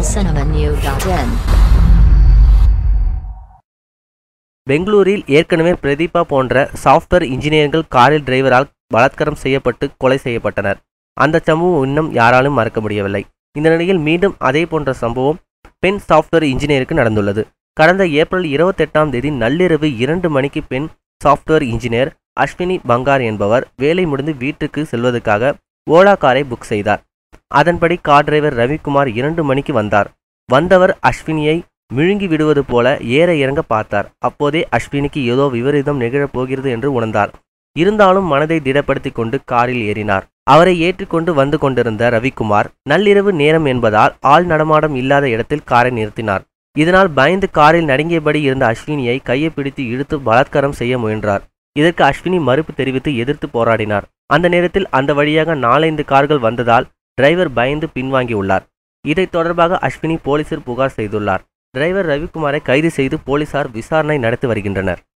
tamilcinemanew.in பெங்களூரில் ஏற்கனவே பிரதீபா போன்ற சாஃப்ட்வேர் இன்ஜினியர்கள் காரில் டிரைவரால் பலாத்காரம் செய்யப்பட்டு கொலை செய்யப்பட்டனர் அந்த சம்பவம் இன்னும் யாராலும் மறக்க முடியவில்லை இந்த நிலையில் மீண்டும் அதே போன்ற சம்பவம் பெண் சாஃப்ட்வேர் இன்ஜினியருக்கு நடந்துள்ளது கடந்த ஏப்ரல் இருபத்தெட்டாம் தேதி நள்ளிரவு இரண்டு மணிக்கு பெண் சாஃப்ட்வேர் இன்ஜினியர் அஸ்வினி பங்கார் என்பவர் வேலை முடிந்து வீட்டுக்கு செல்வதற்காக ஓலா காரை புக் செய்தார் அதன்படி கார் டிரைவர் ரவிக்குமார் இரண்டு மணிக்கு வந்தார் வந்தவர் அஸ்வினியை விழுங்கி விடுவது போல ஏற இறங்க பார்த்தார் அப்போதே அஸ்வினிக்கு ஏதோ விபரீதம் நிகழப் போகிறது என்று உணர்ந்தார் இருந்தாலும் மனதை திடப்படுத்திக் கொண்டு காரில் ஏறினார் அவரை ஏற்றிக்கொண்டு வந்து கொண்டிருந்த ரவிக்குமார் நள்ளிரவு நேரம் என்பதால் ஆள் நடமாடம் இல்லாத இடத்தில் காரை நிறுத்தினார் இதனால் பயந்து காரில் நடுங்கியபடி இருந்த அஸ்வினியை கையை பிடித்து இழுத்து பலாத்காரம் செய்ய முயன்றார் இதற்கு அஸ்வினி மறுப்பு தெரிவித்து எதிர்த்து போராடினார் அந்த நேரத்தில் அந்த வழியாக நாலைந்து கார்கள் வந்ததால் டிரைவர் பயந்து பின்வாங்கியுள்ளார் இதைத் தொடர்பாக அஸ்வினி போலீசில் புகார் செய்துள்ளார் டிரைவர் ரவிக்குமாரை கைது செய்து போலீசார் விசாரணை நடத்தி வருகின்றனர்